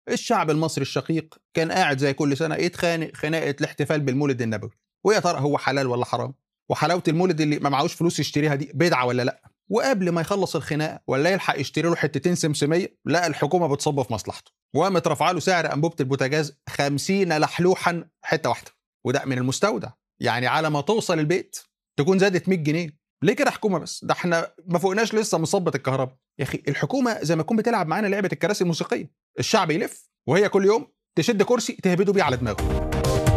الشعب المصري الشقيق كان قاعد زي كل سنه يتخانق خناقه الاحتفال بالمولد النبوي ويا ترى هو حلال ولا حرام وحلاوه المولد اللي ما معهوش فلوس يشتريها دي بدعه ولا لا وقبل ما يخلص الخناقه ولا يلحق يشتري له حتتين سمسميه لقى الحكومه بتصب في مصلحته وقامت رافعه له سعر انبوبه البوتاجاز 50 لحلوحا حته واحده وده من المستودع يعني على ما توصل البيت تكون زادت 100 جنيه ليه كده حكومه بس ده احنا ما فوقناش لسه مصبه الكهرباء يا اخي الحكومه زي ما تكون بتلعب معانا لعبه الكراسي الموسيقيه الشعب يلف وهي كل يوم تشد كرسي تهبده بيه على دماغه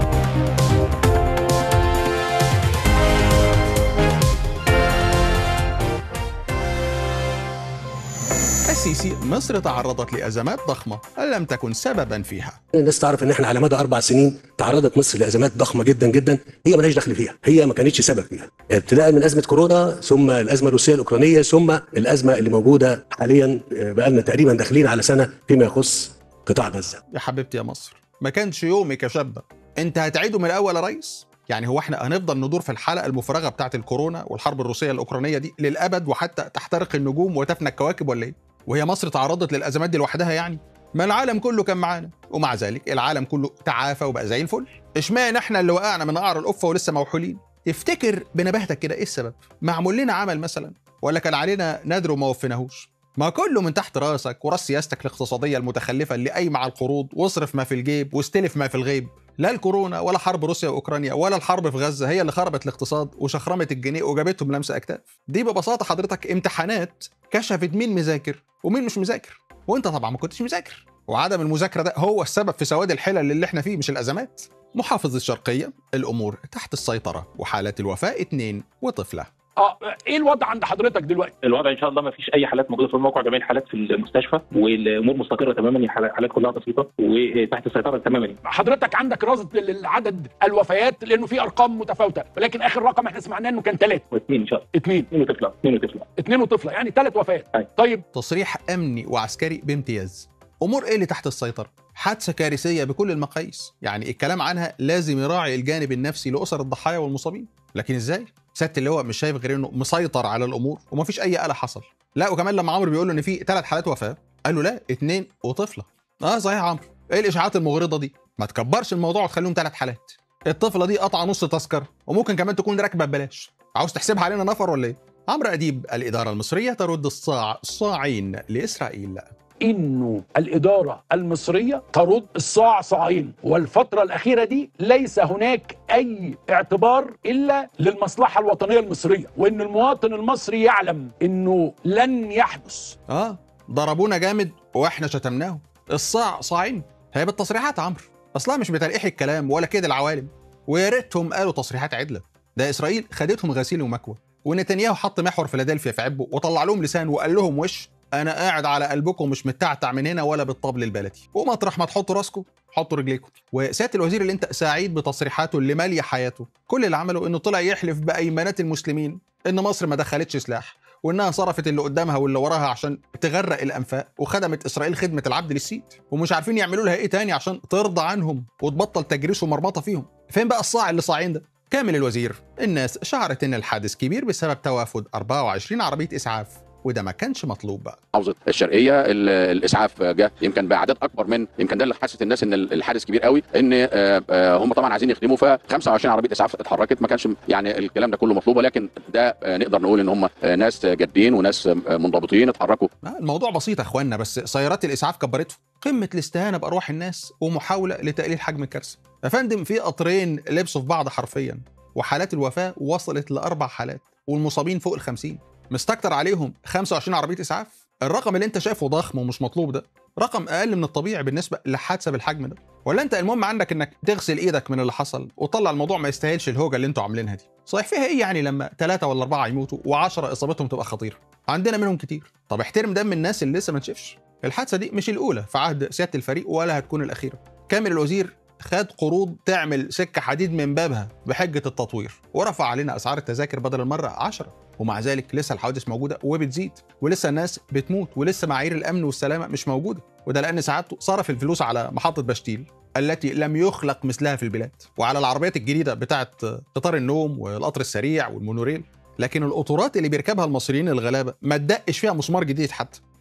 السيسي مصر تعرضت لأزمات ضخمة لم تكن سببا فيها الناس تعرف ان احنا على مدى اربع سنين تعرضت مصر لازمات ضخمه جدا جدا هي مالهاش دخل فيها هي ما كانتش سبب فيها ابتداء من ازمه كورونا ثم الازمه الروسيه الاوكرانيه ثم الازمه اللي موجوده حاليا بقى لنا تقريبا داخلين على سنه فيما يخص قطاع غزه يا حبيبتي يا مصر ما كانش يومك يا شابة انت هتعيده من الاول يا ريس يعني هو احنا هنفضل ندور في الحلقه المفرغه بتاعت الكورونا والحرب الروسيه الاوكرانيه دي للابد وحتى تحترق النجوم وتفنى الكواكب ولا ايه وهي مصر تعرضت للازمات دي لوحدها يعني ما العالم كله كان معانا ومع ذلك العالم كله تعافى وبقى زي الفل اشمعنى احنا اللي وقعنا من قعر القفه ولسه موحولين تفتكر بنباهتك كده ايه السبب معمول لنا عمل مثلا ولا كان علينا نادر وما وفيناهوش ما كله من تحت راسك وراس سياستك الاقتصاديه المتخلفه اللي قايمه على القروض واصرف ما في الجيب واستلف ما في الغيب لا الكورونا ولا حرب روسيا واوكرانيا ولا الحرب في غزه هي اللي خربت الاقتصاد وشخرمت الجنيه وجابتهم لمسه اكتاف دي ببساطه حضرتك امتحانات كشفت مين مذاكر ومين مش مذاكر وانت طبعا ما كنتش مذاكر وعدم المذاكره ده هو السبب في سواد الحلل اللي احنا فيه مش الازمات محافظ الشرقيه الامور تحت السيطره وحالات الوفاه اتنين وطفله اه ايه الوضع عند حضرتك دلوقتي؟ الوضع ان شاء الله ما فيش اي حالات موجوده في الموقع جميع الحالات في المستشفى والامور مستقره تماما الحالات كلها بسيطه وتحت السيطره تماما حضرتك عندك رصد لعدد الوفيات لانه في ارقام متفاوته ولكن اخر رقم احنا سمعناه انه كان ثلاثه واثنين ان شاء الله اثنين اثنين وطفله اثنين وطفله اثنين وطفله يعني ثلاث وفيات أي. طيب تصريح امني وعسكري بامتياز امور ايه اللي تحت السيطره حادثه كارثيه بكل المقاييس يعني الكلام عنها لازم يراعي الجانب النفسي لاسر الضحايا والمصابين لكن ازاي سياده اللواء مش شايف غير انه مسيطر على الامور ومفيش اي قلق حصل لا وكمان لما عمرو بيقول له ان في ثلاث حالات وفاه قال له لا اثنين وطفله اه صحيح يا عمرو ايه الاشاعات المغرضه دي ما تكبرش الموضوع وتخليهم ثلاث حالات الطفله دي قطع نص تذكره وممكن كمان تكون راكبه ببلاش عاوز تحسبها علينا نفر ولا ايه عمرو اديب الاداره المصريه ترد الصاع صاعين لاسرائيل انه الاداره المصريه ترد الصاع صاعين والفتره الاخيره دي ليس هناك اي اعتبار الا للمصلحه الوطنيه المصريه وان المواطن المصري يعلم انه لن يحدث اه ضربونا جامد واحنا شتمناهم الصاع صاعين هي بالتصريحات عمرو اصلها مش بتلقيح الكلام ولا كده العوالم ويا ريتهم قالوا تصريحات عدله ده اسرائيل خدتهم غسيل ومكوى ونتنياهو حط محور فيلادلفيا في عبه وطلع لهم لسان وقال لهم وش انا قاعد على قلبكم مش متعتع من هنا ولا بالطبل البلدي ومطرح ما تحطوا راسكم حطوا رجليكم وسياده الوزير اللي انت سعيد بتصريحاته اللي ماليه حياته كل اللي عمله انه طلع يحلف بايمانات المسلمين ان مصر ما دخلتش سلاح وانها صرفت اللي قدامها واللي وراها عشان تغرق الانفاق وخدمت اسرائيل خدمه العبد للسيد ومش عارفين يعملوا لها ايه تاني عشان ترضى عنهم وتبطل تجريس ومرمطه فيهم فين بقى الصاع اللي صاعين ده كامل الوزير الناس شعرت ان الحادث كبير بسبب توافد 24 عربيه اسعاف وده ما كانش مطلوب بقى محافظه الشرقيه ال- الاسعاف جه يمكن باعداد اكبر من يمكن ده اللي حست الناس ان ال- الحادث كبير قوي ان آه، آه، هم طبعا عايزين يخدموا ف 25 عربيه اسعاف اتحركت ما كانش يعني الكلام ده كله مطلوب ولكن ده آه، نقدر نقول ان هم آه، ناس جادين وناس آه، منضبطين اتحركوا آه، الموضوع بسيط يا اخوانا بس سيارات الاسعاف كبرته قمه الاستهانه بارواح الناس ومحاوله لتقليل حجم الكارثه يا فندم في قطرين لبسوا في بعض حرفيا وحالات الوفاه وصلت لاربع حالات والمصابين فوق ال 50 مستكتر عليهم 25 عربيه اسعاف الرقم اللي انت شايفه ضخم ومش مطلوب ده رقم اقل من الطبيعي بالنسبه لحادثه بالحجم ده ولا انت المهم عندك انك تغسل ايدك من اللي حصل وتطلع الموضوع ما يستاهلش الهوجه اللي انتوا عاملينها دي صحيح فيها ايه يعني لما ثلاثة ولا أربعة يموتوا و10 إصابتهم تبقى خطيرة عندنا منهم كتير طب احترم دم الناس اللي لسه ما نشفش الحادثة دي مش الأولى في عهد سيادة الفريق ولا هتكون الأخيرة كامل الوزير خد قروض تعمل سكة حديد من بابها بحجة التطوير ورفع علينا أسعار التذاكر بدل المرة 10 ومع ذلك لسه الحوادث موجودة وبتزيد ولسه الناس بتموت ولسه معايير الأمن والسلامة مش موجودة وده لأن سعادته صرف الفلوس على محطة بشتيل التي لم يخلق مثلها في البلاد وعلى العربيات الجديدة بتاعة قطار النوم والقطر السريع والمونوريل لكن القطورات اللي بيركبها المصريين الغلابة ما تدقش فيها مسمار جديد حتى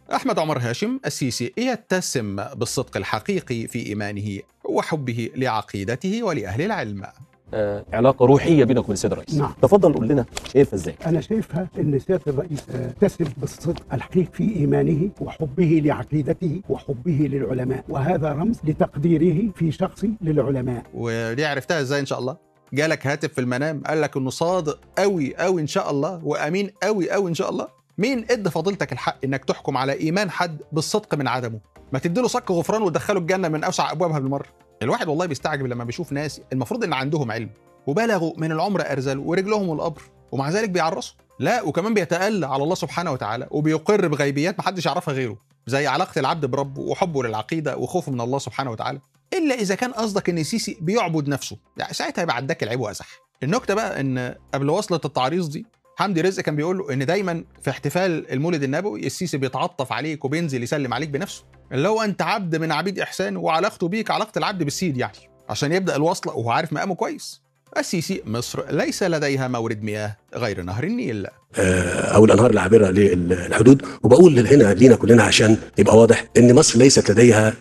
أحمد عمر هاشم السيسي يتسم بالصدق الحقيقي في إيمانه وحبه لعقيدته ولأهل العلم آه، علاقه روحيه بينك وبين السيد الرئيس نعم. تفضل قول لنا شايفها ازاي أنا شايفها أن سيادة الرئيس تسم بالصدق الحقيقي في إيمانه وحبه لعقيدته وحبه للعلماء وهذا رمز لتقديره في شخصي للعلماء ودي عرفتها ازاي ان شاء الله جالك هاتف في المنام قال لك انه صادق قوي قوي ان شاء الله وامين قوي قوي ان شاء الله مين ادى فضيلتك الحق انك تحكم على ايمان حد بالصدق من عدمه ما تديله صك غفران وتدخله الجنه من اوسع ابوابها بالمره الواحد والله بيستعجب لما بيشوف ناس المفروض ان عندهم علم وبلغوا من العمر ارزلوا ورجلهم القبر ومع ذلك بيعرسوا لا وكمان بيتألى على الله سبحانه وتعالى وبيقر بغيبيات محدش يعرفها غيره زي علاقة العبد بربه وحبه للعقيدة وخوفه من الله سبحانه وتعالى الا اذا كان قصدك ان السيسي بيعبد نفسه يعني ساعتها يبقى عداك العيب وازح النكته بقى ان قبل وصله التعريض دي حمدي رزق كان بيقول له ان دايما في احتفال المولد النبوي السيسي بيتعطف عليك وبينزل يسلم عليك بنفسه اللي هو انت عبد من عبيد احسان وعلاقته بيك علاقه العبد بالسيد يعني عشان يبدا الوصله وهو عارف مقامه كويس السيسي مصر ليس لديها مورد مياه غير نهر النيل آه، او الانهار العابره للحدود وبقول هنا لينا كلنا عشان يبقى واضح ان مصر ليست لديها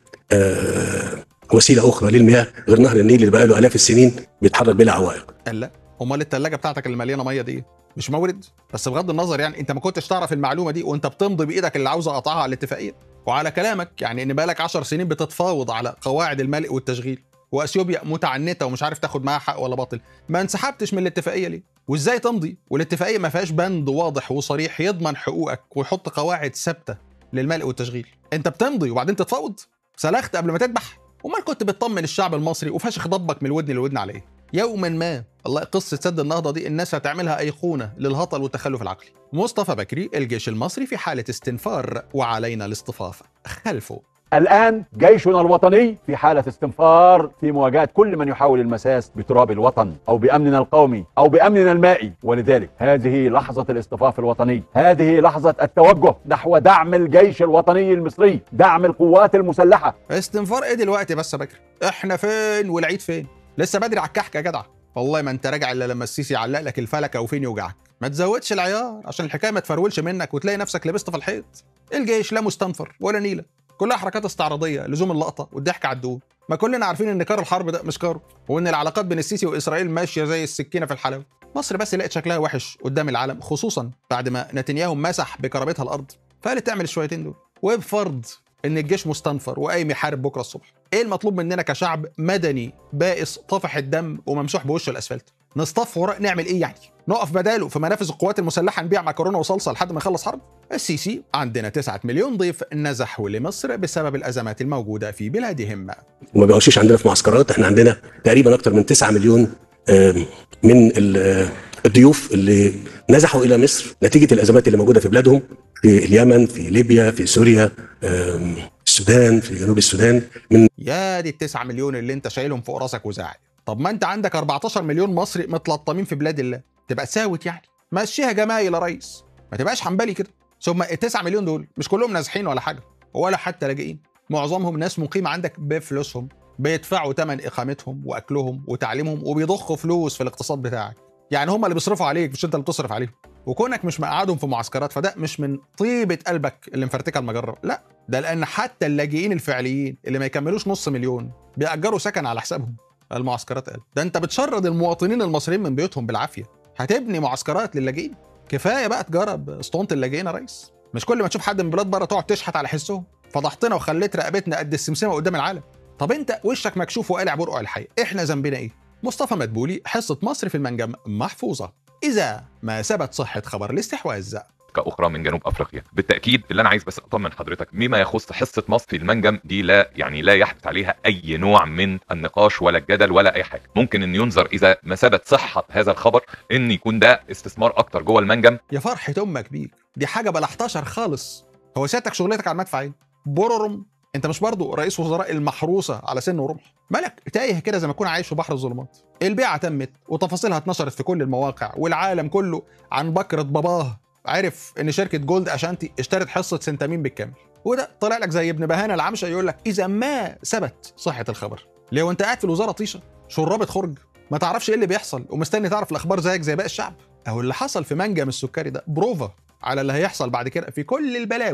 آه، وسيله اخرى للمياه غير نهر النيل اللي بقى له الاف السنين بيتحرك بلا عوائق قال لا امال الثلاجه بتاعتك اللي مليانه ميه دي مش مورد بس بغض النظر يعني انت ما كنتش تعرف المعلومه دي وانت بتمضي بايدك اللي عاوز اقطعها على الاتفاقيه وعلى كلامك يعني ان بقالك 10 سنين بتتفاوض على قواعد الملء والتشغيل واثيوبيا متعنته ومش عارف تاخد معاها حق ولا باطل ما انسحبتش من الاتفاقيه ليه وازاي تمضي والاتفاقيه ما فيهاش بند واضح وصريح يضمن حقوقك ويحط قواعد ثابته للملء والتشغيل انت بتمضي وبعدين تتفاوض سلخت قبل ما تذبح امال كنت بتطمن الشعب المصري وفاشخ ضبك من الودن للودن على ايه يوما ما الله قصه سد النهضه دي الناس هتعملها ايقونه للهطل والتخلف العقلي مصطفى بكري الجيش المصري في حاله استنفار وعلينا الاصطفاف خلفه الآن جيشنا الوطني في حالة استنفار في مواجهة كل من يحاول المساس بتراب الوطن أو بأمننا القومي أو بأمننا المائي ولذلك هذه لحظة الاصطفاف الوطني هذه لحظة التوجه نحو دعم الجيش الوطني المصري دعم القوات المسلحة استنفار ايه دلوقتي بس يا بكري احنا فين والعيد فين لسه بدري على الكحك يا جدع والله ما انت راجع الا لما السيسي يعلق لك الفلكه وفين يوجعك ما تزودش العيار عشان الحكايه ما تفرولش منك وتلاقي نفسك لبست في الحيط الجيش لا مستنفر ولا نيله كلها حركات استعراضيه لزوم اللقطه والضحك على الدول ما كلنا عارفين ان كار الحرب ده مش كاره وان العلاقات بين السيسي واسرائيل ماشيه زي السكينه في الحلاوه مصر بس لقت شكلها وحش قدام العالم خصوصا بعد ما نتنياهو مسح بكرامتها الارض فقالت تعمل الشويتين دول وبفرض ان الجيش مستنفر وقايم يحارب بكره الصبح ايه المطلوب مننا كشعب مدني بائس طافح الدم وممسوح بوش الاسفلت نصطف وراء نعمل ايه يعني نقف بداله في منافذ القوات المسلحه نبيع مكرونه وصلصه لحد ما يخلص حرب السيسي عندنا 9 مليون ضيف نزحوا لمصر بسبب الازمات الموجوده في بلادهم وما بيعيشوش عندنا في معسكرات احنا عندنا تقريبا اكثر من 9 مليون آم، من ال- آه، الضيوف اللي نزحوا الى مصر نتيجه الازمات اللي موجوده في بلادهم في اليمن في ليبيا في سوريا آم، السودان في جنوب السودان من يا دي التسعة مليون اللي انت شايلهم فوق راسك وزاعل طب ما انت عندك 14 مليون مصري متلطمين في بلاد الله تبقى تساوت يعني مشيها جمايل يا ريس ما تبقاش حنبلي كده ثم ال 9 مليون دول مش كلهم نازحين ولا حاجه ولا حتى لاجئين معظمهم ناس مقيمه عندك بفلوسهم بيدفعوا ثمن اقامتهم واكلهم وتعليمهم وبيضخوا فلوس في الاقتصاد بتاعك يعني هم اللي بيصرفوا عليك مش انت اللي بتصرف عليهم وكونك مش مقعدهم في معسكرات فده مش من طيبه قلبك اللي مفرتكه المجره لا ده لان حتى اللاجئين الفعليين اللي ما يكملوش نص مليون بيأجروا سكن على حسابهم المعسكرات قال ده انت بتشرد المواطنين المصريين من بيوتهم بالعافيه هتبني معسكرات للاجئين كفايه بقى تجاره باسطوانه اللاجئين يا ريس مش كل ما تشوف حد من بلاد بره تقعد تشحت على حسهم فضحتنا وخليت رقبتنا قد السمسمه قدام العالم طب انت وشك مكشوف وقالع برقع الحي احنا ذنبنا ايه مصطفى مدبولي حصه مصر في المنجم محفوظه اذا ما ثبت صحه خبر الاستحواذ كاخرى من جنوب افريقيا بالتاكيد اللي انا عايز بس اطمن حضرتك بما يخص حصه مصر في المنجم دي لا يعني لا يحدث عليها اي نوع من النقاش ولا الجدل ولا اي حاجه ممكن ان ينظر اذا ما ثبت صحه هذا الخبر ان يكون ده استثمار اكتر جوه المنجم يا فرحة أمك بيك دي حاجة بلحتشر خالص هو سيادتك شغلتك على المدفع ايه؟ بررم انت مش برضو رئيس وزراء المحروسة على سن ورمح مالك تايه كده زي ما تكون عايش في بحر الظلمات البيعة تمت وتفاصيلها اتنشرت في كل المواقع والعالم كله عن بكرة باباه عرف ان شركة جولد اشانتي اشترت حصة سنتامين بالكامل وده طلع لك زي ابن بهانة العمشة يقول لك اذا ما ثبت صحة الخبر ليه وانت قاعد في الوزارة طيشة شرابة خرج ما تعرفش ايه اللي بيحصل ومستني تعرف الاخبار زيك زي باقي الشعب اهو اللي حصل في منجم السكري ده بروفا على اللي هيحصل بعد كده في كل البلاوي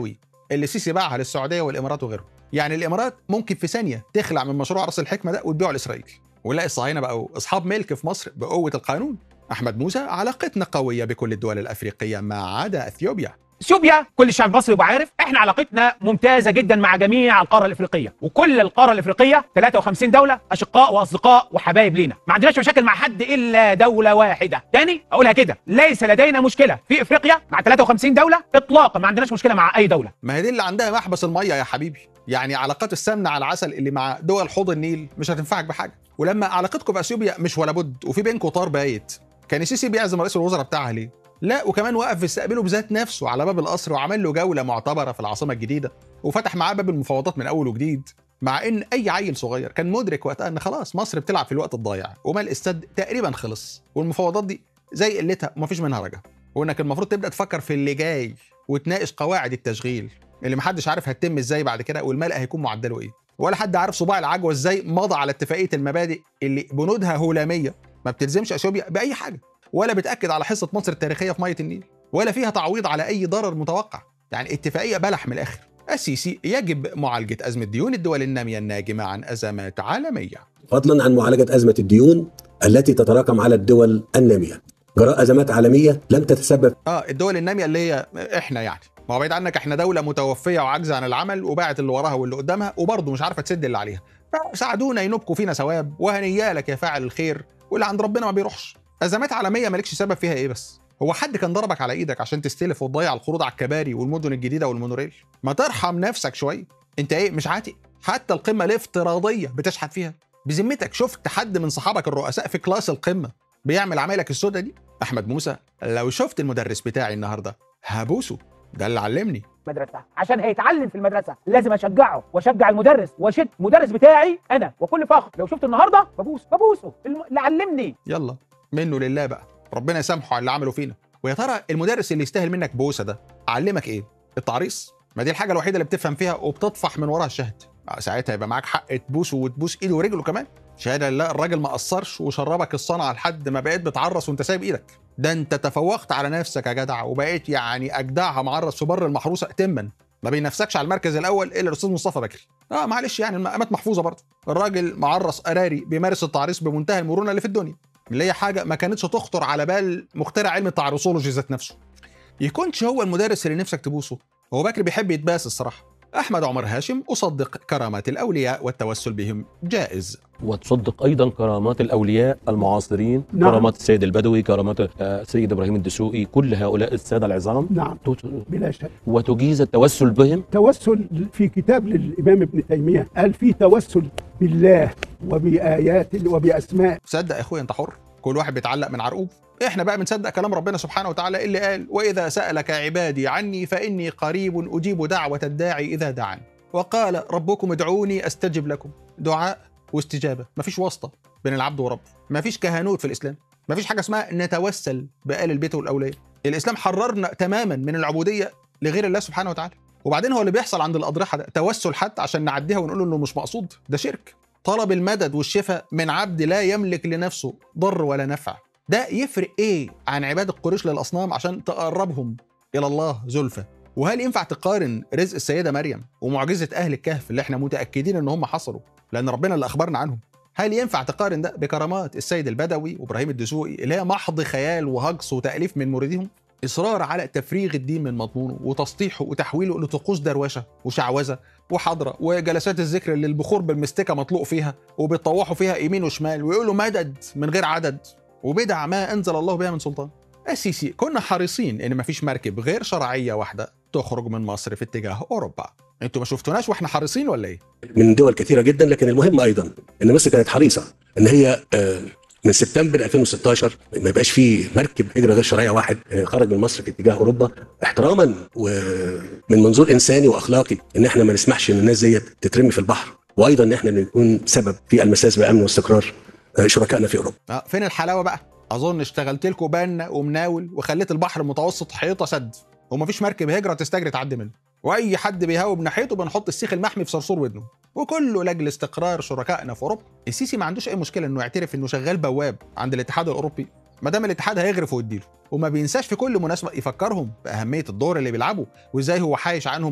اللي السيسي باعها للسعوديه والامارات وغيرهم يعني الامارات ممكن في ثانيه تخلع من مشروع راس الحكمه ده وتبيعه لاسرائيل ونلاقي الصهاينه بقوا اصحاب ملك في مصر بقوه القانون احمد موسى علاقتنا قويه بكل الدول الافريقيه ما عدا اثيوبيا اثيوبيا كل الشعب المصري يبقى عارف احنا علاقتنا ممتازه جدا مع جميع القاره الافريقيه وكل القاره الافريقيه 53 دوله اشقاء واصدقاء وحبايب لينا ما عندناش مشاكل مع حد الا دوله واحده تاني اقولها كده ليس لدينا مشكله في افريقيا مع 53 دوله اطلاقا ما عندناش مشكله مع اي دوله ما هي دي اللي عندها محبس الميه يا حبيبي يعني علاقات السمنه على العسل اللي مع دول حوض النيل مش هتنفعك بحاجه ولما علاقتكم باثيوبيا مش ولا بد وفي بينكم طار بايت كان السيسي بيعزم رئيس الوزراء بتاعها ليه لا وكمان وقف يستقبله بذات نفسه على باب القصر وعمل له جوله معتبره في العاصمه الجديده وفتح معاه باب المفاوضات من اول وجديد مع ان اي عيل صغير كان مدرك وقتها ان خلاص مصر بتلعب في الوقت الضايع وما الاستاد تقريبا خلص والمفاوضات دي زي قلتها ومفيش منها رجا وانك المفروض تبدا تفكر في اللي جاي وتناقش قواعد التشغيل اللي محدش عارف هتتم ازاي بعد كده والملأ هيكون معدله ايه ولا حد عارف صباع العجوه ازاي مضى على اتفاقيه المبادئ اللي بنودها هلاميه ما بتلزمش اثيوبيا باي حاجه ولا بتاكد على حصه مصر التاريخيه في ميه النيل ولا فيها تعويض على اي ضرر متوقع يعني اتفاقيه بلح من الاخر السيسي يجب معالجه ازمه ديون الدول الناميه الناجمه عن ازمات عالميه فضلا عن معالجه ازمه الديون التي تتراكم على الدول الناميه جراء ازمات عالميه لم تتسبب اه الدول الناميه اللي هي احنا يعني ما هو بعيد عنك احنا دوله متوفيه وعاجزه عن العمل وباعت اللي وراها واللي قدامها وبرضه مش عارفه تسد اللي عليها فساعدونا ينبكوا فينا ثواب وهنيالك يا فاعل الخير واللي عند ربنا ما بيروحش ازمات عالميه مالكش سبب فيها ايه بس هو حد كان ضربك على ايدك عشان تستلف وتضيع القروض على الكباري والمدن الجديده والمونوريل ما ترحم نفسك شويه انت ايه مش عاتق حتى القمه الافتراضيه بتشحت فيها بذمتك شفت حد من صحابك الرؤساء في كلاس القمه بيعمل عمايلك السودة دي احمد موسى لو شفت المدرس بتاعي النهارده هبوسه ده اللي علمني مدرسه عشان هيتعلم في المدرسه لازم اشجعه واشجع المدرس واشد المدرس بتاعي انا وكل فخر لو شفت النهارده ببوس ببوسه الم- اللي علمني يلا منه لله بقى ربنا يسامحه على اللي عمله فينا ويا ترى المدرس اللي يستاهل منك بوسه ده علمك ايه التعريص ما دي الحاجه الوحيده اللي بتفهم فيها وبتطفح من وراها الشهد آه، ساعتها يبقى معاك حق تبوسه وتبوس ايده ورجله كمان شهاده لله الراجل ما قصرش وشربك الصنعه لحد ما بقيت بتعرس وانت سايب ايدك ده انت تفوقت على نفسك يا جدع وبقيت يعني اجدعها معرس في بر المحروسه اتما ما بينافسكش على المركز الاول الا الاستاذ مصطفى بكري اه معلش يعني المقامات محفوظه برضه الراجل معرس قراري بيمارس التعريص بمنتهى المرونه اللي في الدنيا اللي هي حاجه ما كانتش تخطر على بال مخترع علم التعرسولوجي ذات نفسه يكونش هو المدرس اللي نفسك تبوسه هو بكري بيحب يتباس الصراحه احمد عمر هاشم اصدق كرامات الاولياء والتوسل بهم جائز وتصدق ايضا كرامات الاولياء المعاصرين نعم. كرامات السيد البدوي كرامات آه، السيد ابراهيم الدسوقي كل هؤلاء الساده العظام نعم تت- بلا شك وتجيز التوسل بهم توسل في كتاب للإمام ابن تيمية قال في توسل بالله وبآيات وبأسماء صدق يا اخويا انت حر كل واحد بيتعلق من عرقوب احنا بقى بنصدق كلام ربنا سبحانه وتعالى اللي قال واذا سالك عبادي عني فاني قريب اجيب دعوه الداعي اذا دعان وقال ربكم ادعوني استجب لكم دعاء واستجابه مفيش واسطه بين العبد وربه مفيش كهنوت في الاسلام مفيش حاجه اسمها نتوسل بآل البيت والاولياء الاسلام حررنا تماما من العبوديه لغير الله سبحانه وتعالى وبعدين هو اللي بيحصل عند الاضرحه ده توسل حتى عشان نعديها ونقول انه مش مقصود ده شرك طلب المدد والشفاء من عبد لا يملك لنفسه ضر ولا نفع ده يفرق ايه عن عباده قريش للاصنام عشان تقربهم الى الله زلفى وهل ينفع تقارن رزق السيده مريم ومعجزه اهل الكهف اللي احنا متاكدين ان هم حصلوا لان ربنا اللي اخبرنا عنهم هل ينفع تقارن ده بكرامات السيد البدوي وابراهيم الدسوقي اللي هي محض خيال وهجص وتاليف من مورديهم اصرار على تفريغ الدين من مضمونه وتسطيحه وتحويله لطقوس دروشه وشعوذه وحضره وجلسات الذكر اللي البخور بالمستكه مطلوق فيها وبيطوحوا فيها يمين وشمال ويقولوا مدد من غير عدد وبدع ما انزل الله بها من سلطان السيسي كنا حريصين ان مفيش مركب غير شرعيه واحده تخرج من مصر في اتجاه اوروبا انتوا ما شفتوناش واحنا حريصين ولا ايه من دول كثيره جدا لكن المهم ايضا ان مصر كانت حريصه ان هي آه، من سبتمبر 2016 ما يبقاش فيه مركب هجره غير شرعيه واحد آه، خرج من مصر في اتجاه اوروبا احتراما ومن منظور انساني واخلاقي ان احنا ما نسمحش ان الناس ديت تترمي في البحر وايضا ان احنا نكون سبب في المساس بامن واستقرار آه، شركائنا في اوروبا اه فين الحلاوه بقى اظن اشتغلت لكم بنا ومناول وخليت البحر المتوسط حيطه سد ومفيش مركب هجره تستجري تعدي منه واي حد بيهاوب ناحيته بنحط السيخ المحمي في صرصور ودنه وكله لاجل استقرار شركائنا في اوروبا السيسي ما عندوش اي مشكله انه يعترف انه شغال بواب عند الاتحاد الاوروبي ما دام الاتحاد هيغرف ويديله وما بينساش في كل مناسبه يفكرهم باهميه الدور اللي بيلعبوا وازاي هو حايش عنهم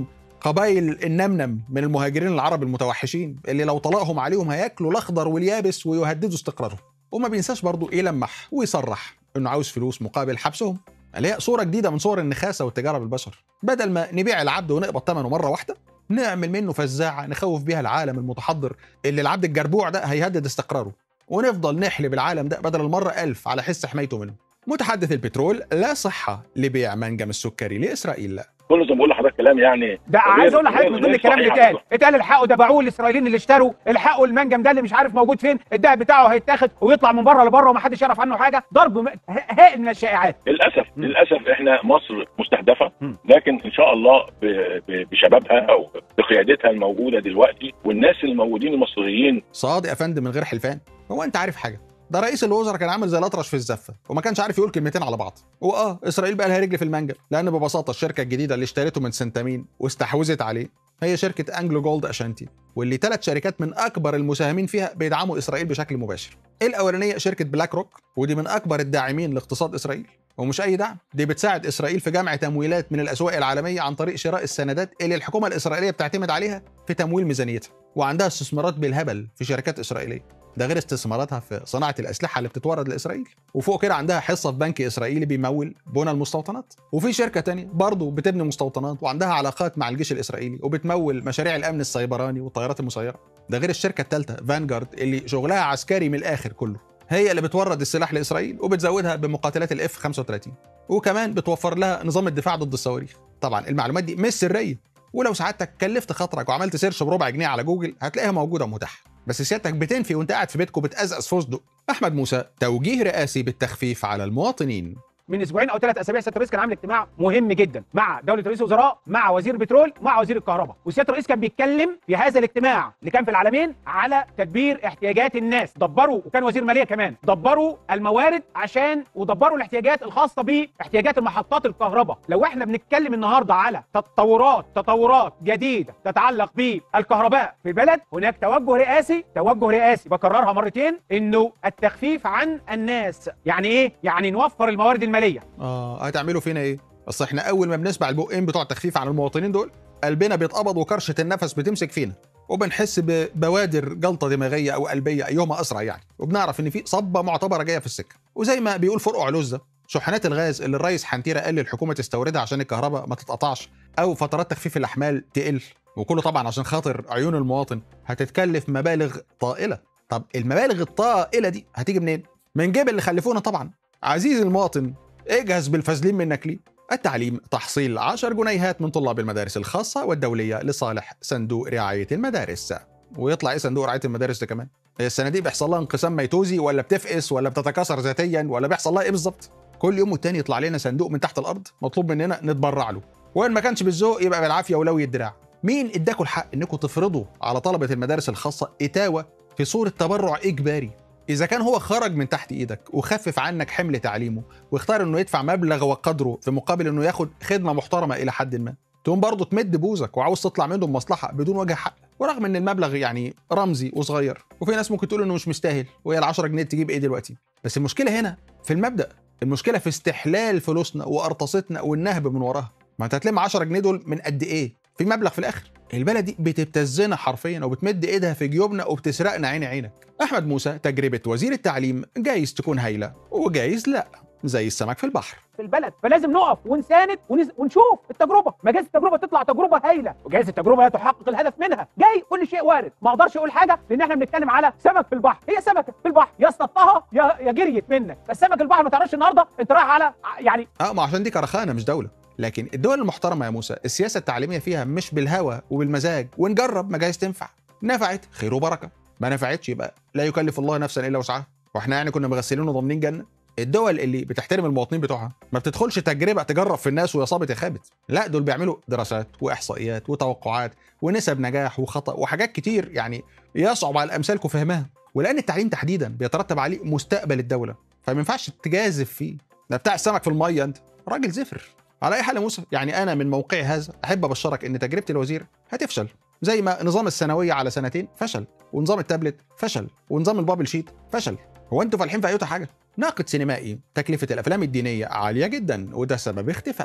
قبائل النمنم من المهاجرين العرب المتوحشين اللي لو طلقهم عليهم هياكلوا الاخضر واليابس ويهددوا استقرارهم وما بينساش برضه يلمح ويصرح انه عاوز فلوس مقابل حبسهم اللي هي صوره جديده من صور النخاسه والتجاره بالبشر بدل ما نبيع العبد ونقبض ثمنه مره واحده نعمل منه فزاعه نخوف بيها العالم المتحضر اللي العبد الجربوع ده هيهدد استقراره ونفضل نحلب العالم ده بدل المره ألف على حس حمايته منه متحدث البترول لا صحة لبيع منجم السكري لإسرائيل لا كله زي ما بقول لحضرتك كلام يعني ده عايز اقول لحضرتك من ضمن الكلام اللي اتقال اتقال الحقوا ده باعوه الاسرائيليين اللي اشتروا الحقوا المنجم ده اللي مش عارف موجود فين الدهب بتاعه هيتاخد ويطلع من بره لبره ومحدش يعرف عنه حاجه ضرب م- هائل من الشائعات للاسف مم. للاسف احنا مصر مستهدفه مم. لكن ان شاء الله ب- ب- بشبابها او بقيادتها الموجوده دلوقتي والناس الموجودين المصريين صاد يا فندم من غير حلفان هو انت عارف حاجه ده رئيس الوزراء كان عامل زي الاطرش في الزفه وما كانش عارف يقول كلمتين على بعض واه اسرائيل بقى لها رجل في المنجم لان ببساطه الشركه الجديده اللي اشترته من سنتامين واستحوذت عليه هي شركه انجلو جولد اشانتي واللي ثلاث شركات من اكبر المساهمين فيها بيدعموا اسرائيل بشكل مباشر الاولانيه شركه بلاك روك ودي من اكبر الداعمين لاقتصاد اسرائيل ومش اي دعم دي بتساعد اسرائيل في جمع تمويلات من الاسواق العالميه عن طريق شراء السندات اللي الحكومه الاسرائيليه بتعتمد عليها في تمويل ميزانيتها وعندها استثمارات بالهبل في شركات اسرائيليه ده غير استثماراتها في صناعه الاسلحه اللي بتتورد لاسرائيل وفوق كده عندها حصه في بنك اسرائيلي بيمول بنى المستوطنات وفي شركه تانية برضه بتبني مستوطنات وعندها علاقات مع الجيش الاسرائيلي وبتمول مشاريع الامن السيبراني والطيارات المسيره ده غير الشركه الثالثه فانجارد اللي شغلها عسكري من الاخر كله هي اللي بتورد السلاح لاسرائيل وبتزودها بمقاتلات الاف 35 وكمان بتوفر لها نظام الدفاع ضد الصواريخ طبعا المعلومات دي مش سريه ولو سعادتك كلفت خاطرك وعملت سيرش بربع جنيه على جوجل هتلاقيها موجوده ومتاحه بس سيادتك بتنفي وانت قاعد في بيتكم بتقزقز فستق احمد موسى توجيه رئاسي بالتخفيف على المواطنين من اسبوعين او ثلاث اسابيع سياده الرئيس كان عامل اجتماع مهم جدا مع دوله رئيس الوزراء مع وزير البترول مع وزير الكهرباء وسياده الرئيس كان بيتكلم في هذا الاجتماع اللي كان في العالمين على تدبير احتياجات الناس دبروا وكان وزير ماليه كمان دبروا الموارد عشان ودبروا الاحتياجات الخاصه باحتياجات المحطات الكهرباء لو احنا بنتكلم النهارده على تطورات تطورات جديده تتعلق بالكهرباء في البلد هناك توجه رئاسي توجه رئاسي بكررها مرتين انه التخفيف عن الناس يعني ايه يعني نوفر الموارد الماليه اه هتعملوا فينا ايه اصل احنا اول ما بنسمع البقين بتوع التخفيف عن المواطنين دول قلبنا بيتقبض وكرشه النفس بتمسك فينا وبنحس ببوادر جلطه دماغيه او قلبيه ايهما اسرع يعني وبنعرف ان في صبه معتبره جايه في السكه وزي ما بيقول فرقع علوز ده شحنات الغاز اللي الرئيس حنتيره قال للحكومه تستوردها عشان الكهرباء ما تتقطعش او فترات تخفيف الاحمال تقل وكله طبعا عشان خاطر عيون المواطن هتتكلف مبالغ طائله طب المبالغ الطائله دي هتيجي منين من جيب اللي خلفونا طبعا عزيزي المواطن اجهز بالفازلين منك ليه التعليم تحصيل 10 جنيهات من طلاب المدارس الخاصة والدولية لصالح صندوق رعاية المدارس ويطلع ايه صندوق رعاية المدارس ده كمان هي الصناديق بيحصل لها انقسام ميتوزي ولا بتفقس ولا بتتكاثر ذاتيا ولا بيحصل لها ايه بالظبط كل يوم والتاني يطلع لنا صندوق من تحت الارض مطلوب مننا نتبرع له وان ما كانش بالذوق يبقى بالعافيه ولوي الدراع مين اداكوا الحق انكم تفرضوا على طلبه المدارس الخاصه اتاوه في صوره تبرع اجباري إذا كان هو خرج من تحت إيدك وخفف عنك حمل تعليمه واختار إنه يدفع مبلغ وقدره في مقابل إنه ياخد خدمة محترمة إلى حد ما تقوم برضه تمد بوزك وعاوز تطلع منه بمصلحة بدون وجه حق ورغم إن المبلغ يعني رمزي وصغير وفي ناس ممكن تقول إنه مش مستاهل وهي ال 10 جنيه تجيب إيه دلوقتي بس المشكلة هنا في المبدأ المشكلة في استحلال فلوسنا وقرطاستنا والنهب من وراها ما أنت هتلم 10 جنيه دول من قد إيه في مبلغ في الآخر البلد دي بتبتزنا حرفيا وبتمد ايدها في جيوبنا وبتسرقنا عين عينك احمد موسى تجربه وزير التعليم جايز تكون هايله وجايز لا زي السمك في البحر في البلد فلازم نقف ونساند ونز... ونشوف التجربه ما جايز التجربه تطلع تجربه هايله وجايز التجربه لا تحقق الهدف منها جاي كل شيء وارد ما اقدرش اقول حاجه لان احنا بنتكلم على سمك في البحر هي سمكه في البحر يا اصطدتها يا يا جريت منك بس سمك البحر ما تعرفش النهارده انت رايح على يعني اه ما عشان دي كرخانه مش دوله لكن الدول المحترمه يا موسى السياسه التعليميه فيها مش بالهوى وبالمزاج ونجرب ما جايز تنفع نفعت خير وبركه ما نفعتش يبقى لا يكلف الله نفسا الا وسعها واحنا يعني كنا مغسلين وضامنين جنه الدول اللي بتحترم المواطنين بتوعها ما بتدخلش تجربه تجرب في الناس ويا صابت يا خابت لا دول بيعملوا دراسات واحصائيات وتوقعات ونسب نجاح وخطا وحاجات كتير يعني يصعب على امثالكم فهمها ولان التعليم تحديدا بيترتب عليه مستقبل الدوله فما ينفعش تجازف فيه ده بتاع السمك في الميه انت راجل زفر على اي حال يا موسى يعني انا من موقعي هذا احب ابشرك ان تجربه الوزير هتفشل زي ما نظام الثانويه على سنتين فشل ونظام التابلت فشل ونظام البابل شيت فشل هو انتوا فالحين في ايوتا حاجه ناقد سينمائي تكلفه الافلام الدينيه عاليه جدا وده سبب اختفائها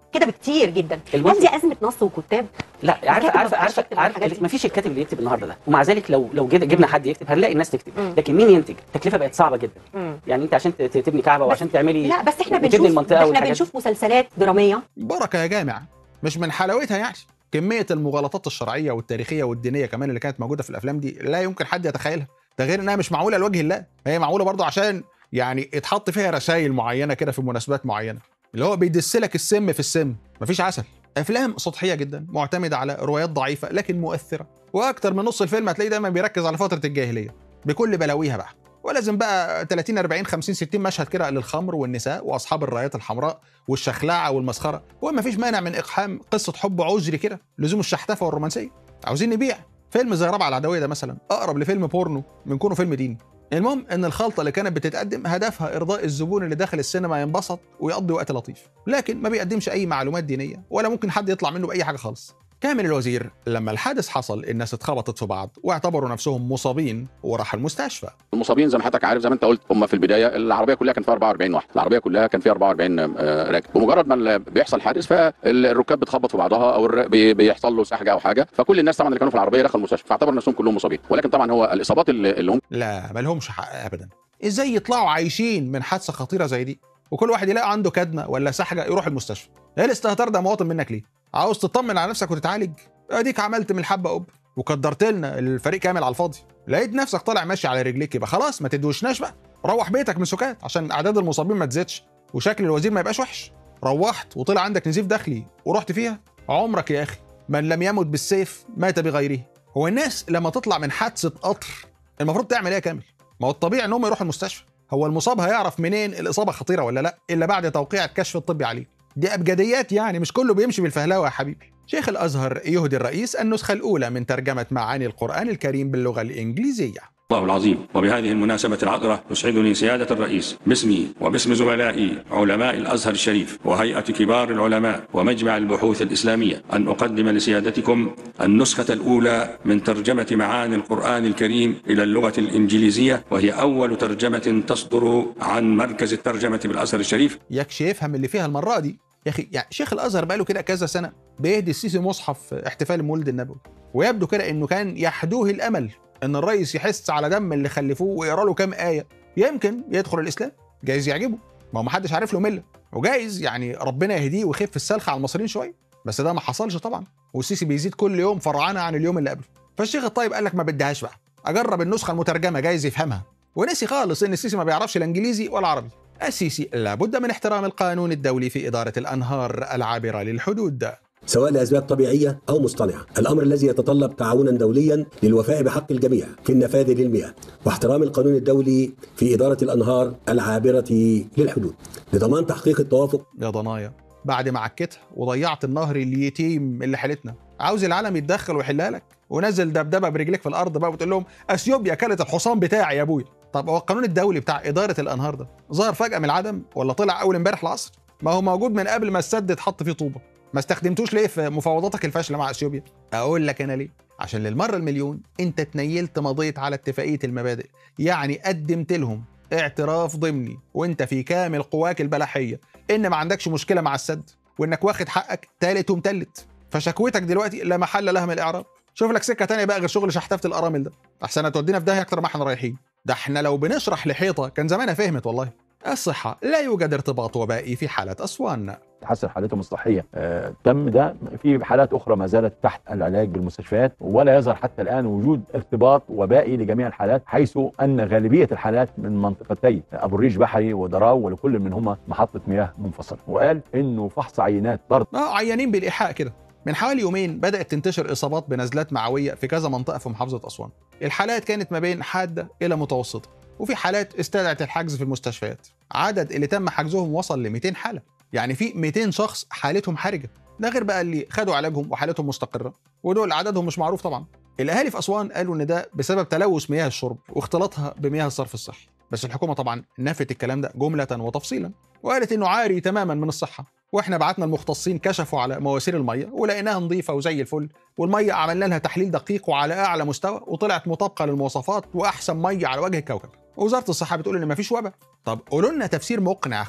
كده بكتير جدا المهم- هل دي ازمه نص وكتاب لا عارفه الكاتب ما عارفه بقاش عارفه يكتب عن الحاجات عارفه دي. ما فيش الكاتب اللي يكتب النهارده ده ومع ذلك لو لو جد- جبنا حد يكتب هنلاقي الناس تكتب مم. لكن مين ينتج التكلفه بقت صعبه جدا مم. يعني انت عشان ت- تبني كعبه وعشان تعملي لا بس احنا وتبني بنشوف المنطقه احنا والحاجات بنشوف مسلسلات دراميه بركه يا جامع مش من حلاوتها يعني كميه المغالطات الشرعيه والتاريخيه والدينيه كمان اللي كانت موجوده في الافلام دي لا يمكن حد يتخيلها ده غير انها مش معموله لوجه الله هي معموله برضه عشان يعني اتحط فيها رسائل معينه كده في مناسبات معينه اللي هو بيدسلك السم في السم مفيش عسل افلام سطحيه جدا معتمده على روايات ضعيفه لكن مؤثره واكتر من نص الفيلم هتلاقيه دايما بيركز على فتره الجاهليه بكل بلاويها بقى ولازم بقى 30 40 50 60 مشهد كده للخمر والنساء واصحاب الرايات الحمراء والشخلاعه والمسخره وما فيش مانع من اقحام قصه حب عذري كده لزوم الشحتفه والرومانسيه عاوزين نبيع فيلم زي رابعه العدويه ده مثلا اقرب لفيلم بورنو من كونه فيلم ديني المهم ان الخلطه اللي كانت بتتقدم هدفها ارضاء الزبون اللي داخل السينما ينبسط ويقضي وقت لطيف لكن ما بيقدمش اي معلومات دينيه ولا ممكن حد يطلع منه باي حاجه خالص كامل الوزير لما الحادث حصل الناس اتخبطت في بعض واعتبروا نفسهم مصابين وراحوا المستشفى المصابين زي ما حضرتك عارف زي ما انت قلت هم في البدايه العربيه كلها كان فيها 44 واحد العربيه كلها كان فيها 44 آه، راكب بمجرد ما ال- بيحصل حادث فالركاب بتخبط في بعضها او الر- بي- بيحصل له سحجه او حاجه فكل الناس طبعا اللي كانوا في العربيه دخلوا المستشفى فاعتبروا نفسهم كلهم مصابين ولكن طبعا هو الاصابات اللي, اللي هم لا مالهمش حق ابدا ازاي يطلعوا عايشين من حادثه خطيره زي دي وكل واحد يلاقي عنده كدمه ولا سحجه يروح المستشفى ايه الاستهتار ده مواطن منك ليه عاوز تطمن على نفسك وتتعالج اديك عملت من الحبه قب وقدرت لنا الفريق كامل على الفاضي لقيت نفسك طالع ماشي على رجليك يبقى خلاص ما تدوشناش بقى روح بيتك من سكات عشان اعداد المصابين ما تزيدش وشكل الوزير ما يبقاش وحش روحت وطلع عندك نزيف داخلي ورحت فيها عمرك يا اخي من لم يمت بالسيف مات بغيره هو الناس لما تطلع من حادثه قطر المفروض تعمل ايه يا كامل ما هو الطبيعي ان هم يروحوا المستشفى هو المصاب هيعرف منين الاصابه خطيره ولا لا الا بعد توقيع الكشف الطبي عليه دي ابجديات يعني مش كله بيمشي بالفهلاوه يا حبيبي شيخ الازهر يهدي الرئيس النسخه الاولى من ترجمه معاني القران الكريم باللغه الانجليزيه الله العظيم وبهذه المناسبة العطرة يسعدني سيادة الرئيس باسمي وباسم زملائي علماء الأزهر الشريف وهيئة كبار العلماء ومجمع البحوث الإسلامية أن أقدم لسيادتكم النسخة الأولى من ترجمة معاني القرآن الكريم إلى اللغة الإنجليزية وهي أول ترجمة تصدر عن مركز الترجمة بالأزهر الشريف يكشي يفهم اللي فيها المره دي يا اخي يعني شيخ الازهر بقاله كده كذا سنه بيهدي السيسي مصحف في احتفال المولد النبوي ويبدو كده انه كان يحدوه الامل ان الرئيس يحس على دم اللي خلفوه ويقرا له كام ايه يمكن يدخل الاسلام جايز يعجبه ما هو محدش عارف له مله وجايز يعني ربنا يهديه ويخف السلخ على المصريين شويه بس ده ما حصلش طبعا والسيسي بيزيد كل يوم فرعانه عن اليوم اللي قبله فالشيخ الطيب قال لك ما بديهاش بقى اجرب النسخه المترجمه جايز يفهمها ونسي خالص ان السيسي ما بيعرفش لا انجليزي ولا عربي السيسي لابد من احترام القانون الدولي في اداره الانهار العابره للحدود سواء لأسباب طبيعية أو مصطنعة الأمر الذي يتطلب تعاونا دوليا للوفاء بحق الجميع في النفاذ للمياه واحترام القانون الدولي في إدارة الأنهار العابرة للحدود لضمان تحقيق التوافق يا ضنايا بعد ما عكتها وضيعت النهر اليتيم اللي حالتنا عاوز العالم يتدخل ويحلها لك ونزل دبدبه برجليك في الارض بقى وتقول لهم اثيوبيا كانت الحصان بتاعي يا ابويا طب هو القانون الدولي بتاع اداره الانهار ده ظهر فجاه من العدم ولا طلع اول امبارح العصر ما هو موجود من قبل ما السد اتحط فيه طوبه ما استخدمتوش ليه في مفاوضاتك الفاشله مع اثيوبيا اقول لك انا ليه عشان للمره المليون انت اتنيلت مضيت على اتفاقيه المبادئ يعني قدمت لهم اعتراف ضمني وانت في كامل قواك البلحيه ان ما عندكش مشكله مع السد وانك واخد حقك تالت ومتلت فشكوتك دلوقتي لا محل لها من الاعراب شوف لك سكه تانية بقى غير شغل شحتفه الارامل ده احسن هتودينا في داهيه اكتر ما احنا رايحين ده احنا لو بنشرح لحيطه كان زمانها فهمت والله الصحه لا يوجد ارتباط وبائي في حاله اسوان تحسن حالتهم الصحيه آه تم ده في حالات اخرى ما زالت تحت العلاج بالمستشفيات ولا يظهر حتى الان وجود ارتباط وبائي لجميع الحالات حيث ان غالبيه الحالات من منطقتي ابو الريش بحري ودراو ولكل منهما محطه مياه منفصله وقال انه فحص عينات ضرب اه عيانين بالايحاء كده من حوالي يومين بدات تنتشر اصابات بنزلات معويه في كذا منطقه في محافظه اسوان الحالات كانت ما بين حاده الى متوسطه وفي حالات استدعت الحجز في المستشفيات عدد اللي تم حجزهم وصل ل 200 حاله يعني في 200 شخص حالتهم حرجه ده غير بقى اللي خدوا علاجهم وحالتهم مستقره ودول عددهم مش معروف طبعا الاهالي في اسوان قالوا ان ده بسبب تلوث مياه الشرب واختلاطها بمياه الصرف الصحي بس الحكومه طبعا نفت الكلام ده جمله وتفصيلا وقالت انه عاري تماما من الصحه واحنا بعتنا المختصين كشفوا على مواسير الميه ولقيناها نظيفه وزي الفل والميه عملنا لها تحليل دقيق وعلى اعلى مستوى وطلعت مطابقه للمواصفات واحسن ميه على وجه الكوكب وزاره الصحه بتقول ان مفيش وباء طب قولوا لنا تفسير مقنع يا اخوانا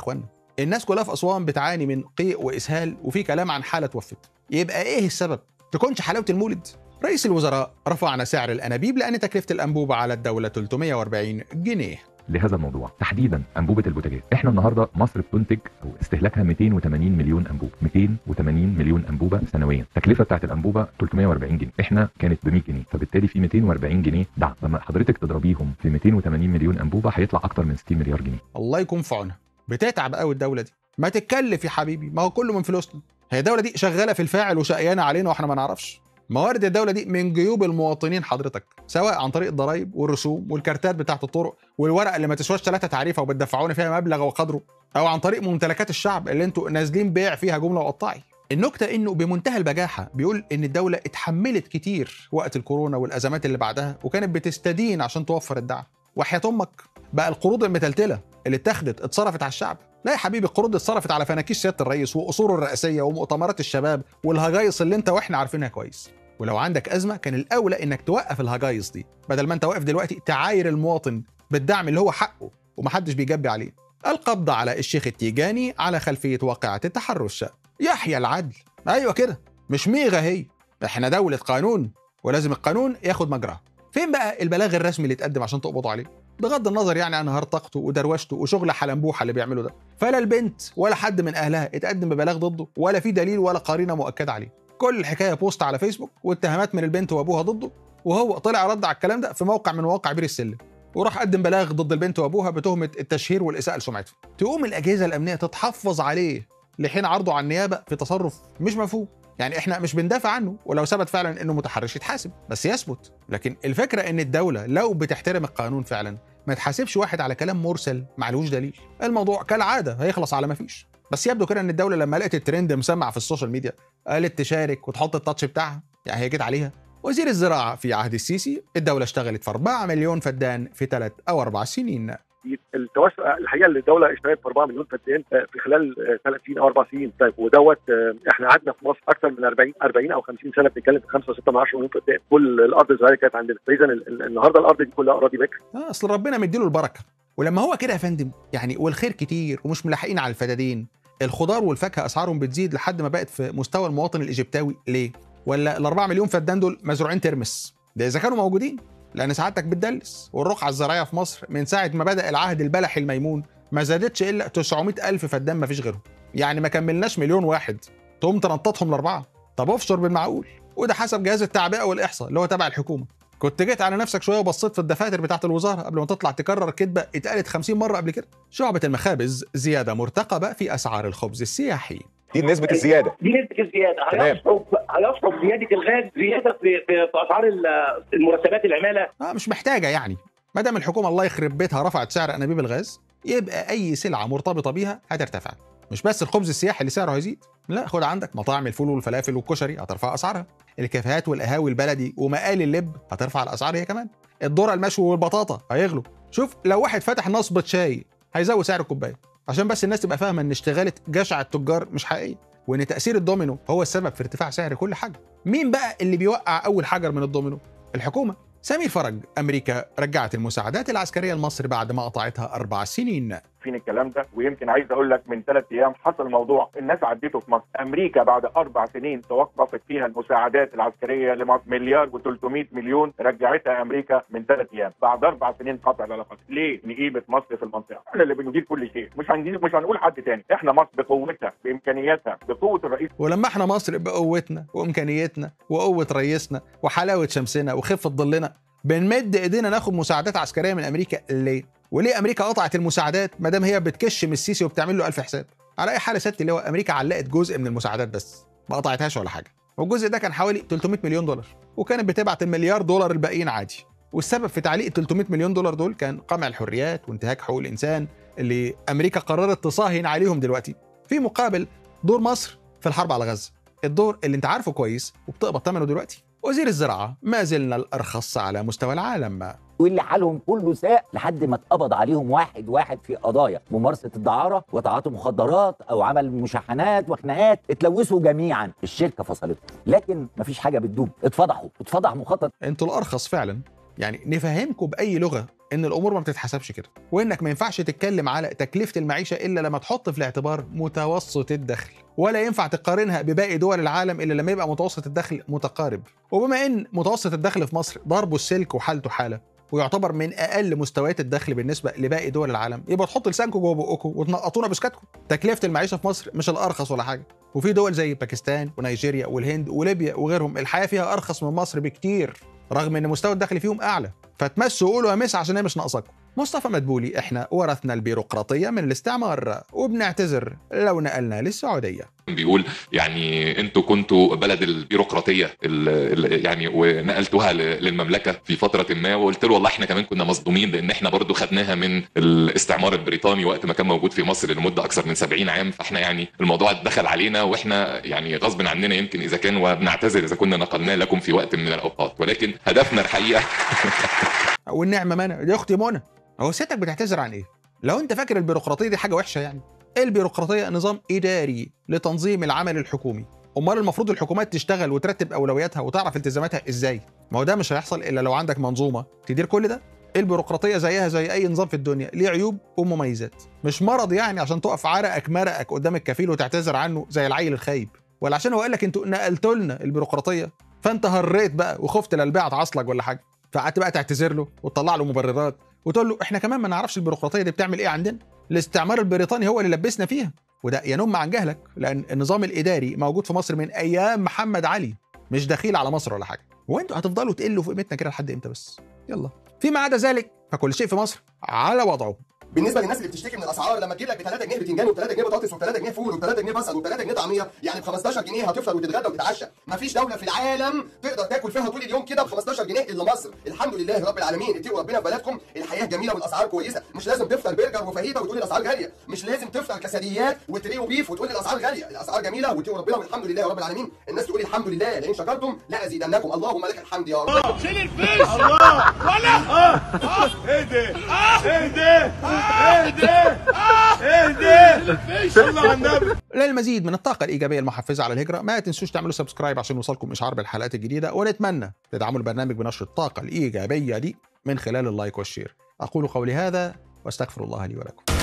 الناس كلها في اسوان بتعاني من قيء واسهال وفي كلام عن حاله توفت يبقى ايه السبب تكونش حلاوه المولد رئيس الوزراء رفعنا سعر الانابيب لان تكلفه الانبوبه على الدوله 340 جنيه لهذا الموضوع تحديدا انبوبه البوتاجاز احنا النهارده مصر بتنتج او استهلاكها 280 مليون انبوبه 280 مليون انبوبه سنويا التكلفه بتاعت الانبوبه 340 جنيه احنا كانت ب 100 جنيه فبالتالي في 240 جنيه دعم لما حضرتك تضربيهم في 280 مليون انبوبه هيطلع اكتر من 60 مليار جنيه الله يكون في عونها بتتعب قوي الدوله دي ما تتكلف يا حبيبي ما هو كله من فلوسنا هي الدوله دي شغاله في الفاعل وشقيانه علينا واحنا ما نعرفش موارد الدولة دي من جيوب المواطنين حضرتك سواء عن طريق الضرايب والرسوم والكارتات بتاعت الطرق والورقة اللي ما تسواش ثلاثة تعريفة وبتدفعونا فيها مبلغ وقدره أو عن طريق ممتلكات الشعب اللي انتوا نازلين بيع فيها جملة وقطاعي النكتة إنه بمنتهى البجاحة بيقول إن الدولة اتحملت كتير وقت الكورونا والأزمات اللي بعدها وكانت بتستدين عشان توفر الدعم وحياة أمك بقى القروض المتلتلة اللي اتاخدت اتصرفت على الشعب لا يا حبيبي القروض اتصرفت على فناكيش سيادة الرئيس وقصوره الرئاسية ومؤتمرات الشباب والهجايص اللي انت واحنا عارفينها كويس ولو عندك أزمة كان الأولى إنك توقف الهجايص دي بدل ما أنت واقف دلوقتي تعاير المواطن بالدعم اللي هو حقه ومحدش بيجبي عليه القبض على الشيخ التيجاني على خلفية واقعة التحرش يحيى العدل أيوة كده مش ميغة هي إحنا دولة قانون ولازم القانون ياخد مجراه فين بقى البلاغ الرسمي اللي اتقدم عشان تقبضوا عليه بغض النظر يعني عن هرطقته ودروشته وشغل حلنبوحه اللي بيعمله ده فلا البنت ولا حد من اهلها اتقدم ببلاغ ضده ولا في دليل ولا قرينه مؤكده عليه كل الحكايه بوست على فيسبوك واتهامات من البنت وابوها ضده وهو طلع رد على الكلام ده في موقع من مواقع بير السلم وراح قدم بلاغ ضد البنت وابوها بتهمه التشهير والاساءه لسمعته تقوم الاجهزه الامنيه تتحفظ عليه لحين عرضه على النيابه في تصرف مش مفهوم يعني احنا مش بندافع عنه ولو ثبت فعلا انه متحرش يتحاسب بس يثبت لكن الفكره ان الدوله لو بتحترم القانون فعلا ما تحاسبش واحد على كلام مرسل معلوش دليل الموضوع كالعاده هيخلص على ما فيش بس يبدو كده ان الدوله لما لقت الترند مسمع في السوشيال ميديا قالت تشارك وتحط التاتش بتاعها يعني هي جت عليها وزير الزراعه في عهد السيسي الدوله اشتغلت في 4 مليون فدان في ثلاث او اربع سنين التوسع الحقيقه اللي الدوله اشترت في 4 مليون فدان في خلال ثلاث سنين او اربع سنين طيب ودوت احنا قعدنا في مصر اكثر من 40 40 او 50 سنه بنتكلم في 5 6 مليون فدان كل الارض الصغيره كانت عندنا فاذا النهارده الارض دي كلها اراضي بكر آه اصل ربنا مديله البركه ولما هو كده يا فندم يعني والخير كتير ومش ملاحقين على الفدادين الخضار والفاكهه اسعارهم بتزيد لحد ما بقت في مستوى المواطن الايجيبتاوي ليه؟ ولا ال 4 مليون فدان دول مزروعين ترمس ده اذا كانوا موجودين لان سعادتك بتدلس والرقعه الزراعيه في مصر من ساعه ما بدا العهد البلحي الميمون ما زادتش الا 900 الف فدان ما فيش غيرهم يعني ما كملناش مليون واحد تقوم تنططهم لاربعه طب افشر بالمعقول وده حسب جهاز التعبئه والاحصاء اللي هو تبع الحكومه كنت جيت على نفسك شويه وبصيت في الدفاتر بتاعه الوزاره قبل ما تطلع تكرر كدبه اتقالت 50 مره قبل كده شعبه المخابز زياده مرتقبه في اسعار الخبز السياحي دي نسبة الزيادة دي نسبة الزيادة تمام. هيصعب هيصعب زيادة الغاز زيادة في, في, في أسعار ال- المرتبات العمالة اه مش محتاجه يعني ما دام الحكومه الله يخرب بيتها رفعت سعر انابيب الغاز يبقى اي سلعه مرتبطه بيها هترتفع مش بس الخبز السياحي اللي سعره هيزيد لا خد عندك مطاعم الفول والفلافل والكشري هترفع اسعارها الكافيهات والقهاوي البلدي ومقالي اللب هترفع الاسعار هي كمان الذره المشوي والبطاطا هيغلوا شوف لو واحد فتح نصبة شاي هيزود سعر الكوبايه عشان بس الناس تبقى فاهمه ان اشتغاله جشع التجار مش حقيقيه وان تاثير الدومينو هو السبب في ارتفاع سعر كل حاجه مين بقى اللي بيوقع اول حجر من الدومينو الحكومه سمير فرج امريكا رجعت المساعدات العسكريه لمصر بعد ما قطعتها اربع سنين فين الكلام ده ويمكن عايز اقول لك من ثلاث ايام حصل موضوع الناس عدته في مصر امريكا بعد اربع سنين توقفت فيها المساعدات العسكريه لمصر مليار و300 مليون رجعتها امريكا من ثلاث ايام بعد اربع سنين قطع العلاقات ليه نقيبه مصر في المنطقه احنا اللي بندير كل شيء مش هنجيب مش هنقول حد تاني احنا مصر بقوتها بامكانياتها بقوه الرئيس ولما احنا مصر بقوتنا وامكانيتنا وقوه رئيسنا وحلاوه شمسنا وخفه ظلنا بنمد ايدينا ناخد مساعدات عسكريه من امريكا ليه؟ وليه امريكا قطعت المساعدات ما دام هي بتكش من السيسي وبتعمل له الف حساب؟ على اي حال يا ست اللي هو امريكا علقت جزء من المساعدات بس ما قطعتهاش ولا حاجه والجزء ده كان حوالي 300 مليون دولار وكانت بتبعت المليار دولار الباقيين عادي والسبب في تعليق ال 300 مليون دولار دول كان قمع الحريات وانتهاك حقوق الانسان اللي امريكا قررت تصاهن عليهم دلوقتي في مقابل دور مصر في الحرب على غزه الدور اللي انت عارفه كويس وبتقبض ثمنه دلوقتي وزير الزراعه ما زلنا الارخص على مستوى العالم واللي حالهم كله ساء لحد ما اتقبض عليهم واحد واحد في قضايا ممارسه الدعاره وتعاطي مخدرات او عمل مشاحنات وخناقات اتلوثوا جميعا الشركه فصلتهم لكن مفيش حاجه بتدوب اتفضحوا اتفضح مخطط انتوا الارخص فعلا يعني نفهمكم باي لغه ان الامور ما بتتحسبش كده وانك ما ينفعش تتكلم على تكلفه المعيشه الا لما تحط في الاعتبار متوسط الدخل ولا ينفع تقارنها بباقي دول العالم الا لما يبقى متوسط الدخل متقارب وبما ان متوسط الدخل في مصر ضربه السلك وحالته حاله ويعتبر من اقل مستويات الدخل بالنسبه لباقي دول العالم يبقى تحط لسانكم جوه بقكم وتنقطونا بسكاتكم تكلفه المعيشه في مصر مش الارخص ولا حاجه وفي دول زي باكستان ونيجيريا والهند وليبيا وغيرهم الحياه فيها ارخص من مصر بكتير رغم ان مستوى الدخل فيهم اعلى فتمسوا قولوا يا مس عشان هي مش ناقصاكم مصطفى مدبولي احنا ورثنا البيروقراطيه من الاستعمار وبنعتذر لو نقلنا للسعوديه بيقول يعني انتوا كنتوا بلد البيروقراطيه ال ال يعني ونقلتوها ل- للمملكه في فتره ما وقلت له والله احنا كمان كنا مصدومين لان احنا برضو خدناها من الاستعمار البريطاني وقت ما كان موجود في مصر لمده اكثر من 70 عام فاحنا يعني الموضوع دخل علينا واحنا يعني غصب عننا يمكن اذا كان وبنعتذر اذا كنا نقلناه لكم في وقت من الاوقات ولكن هدفنا الحقيقه والنعمه منى دي اختي منى هو ستك بتعتذر عن ايه لو انت فاكر البيروقراطيه دي حاجه وحشه يعني البيروقراطيه نظام اداري لتنظيم العمل الحكومي امال المفروض الحكومات تشتغل وترتب اولوياتها وتعرف التزاماتها ازاي ما هو ده مش هيحصل الا لو عندك منظومه تدير كل ده البيروقراطيه زيها زي اي نظام في الدنيا ليه عيوب ومميزات مش مرض يعني عشان تقف عرقك مرقك قدام الكفيل وتعتذر عنه زي العيل الخايب ولا عشان هو قال لك انتوا نقلتوا لنا البيروقراطيه فانت هريت بقى وخفت لا البيعه تعصلك ولا حاجه فقعدت بقى تعتذر له وتطلع له مبررات وتقول له احنا كمان ما نعرفش البيروقراطيه دي بتعمل ايه عندنا الاستعمار البريطاني هو اللي لبسنا فيها وده ينم عن جهلك لان النظام الاداري موجود في مصر من ايام محمد علي مش دخيل على مصر ولا حاجه وانتوا هتفضلوا تقلوا في قيمتنا كده لحد امتى بس يلا فيما عدا ذلك فكل شيء في مصر على وضعه بالنسبه للناس اللي بتشتكي من الاسعار لما تجيب لك ب 3 جنيه بتنجان وب 3 جنيه بطاطس وب 3 جنيه فول وب 3 جنيه بصل وب 3 جنيه طعميه يعني ب 15 جنيه هتفطر وتتغدى وتتعشى مفيش دوله في العالم تقدر تاكل فيها طول اليوم كده ب 15 جنيه الا مصر الحمد لله رب العالمين اتقوا ربنا في بلدكم الحياه جميله والاسعار كويسه مش لازم تفطر برجر وفاهيتا وتقول الاسعار غاليه مش لازم تفطر كسديات وتري وبيف وتقول الاسعار غاليه الاسعار جميله واتقوا ربنا والحمد لله رب العالمين الناس تقول الحمد لله لئن شكرتم لازيدنكم اللهم لك الحمد يا رب شيل الفيش الله ولا اه اه اهدى اهدى اهدى اهدى الفيش الله على النبي للمزيد من الطاقة الإيجابية المحفزة على الهجرة ما تنسوش تعملوا سبسكرايب عشان يوصلكم إشعار بالحلقات الجديدة ونتمنى تدعموا البرنامج بنشر الطاقة الإيجابية دي من خلال اللايك والشير أقول قولي هذا واستغفر الله لي ولكم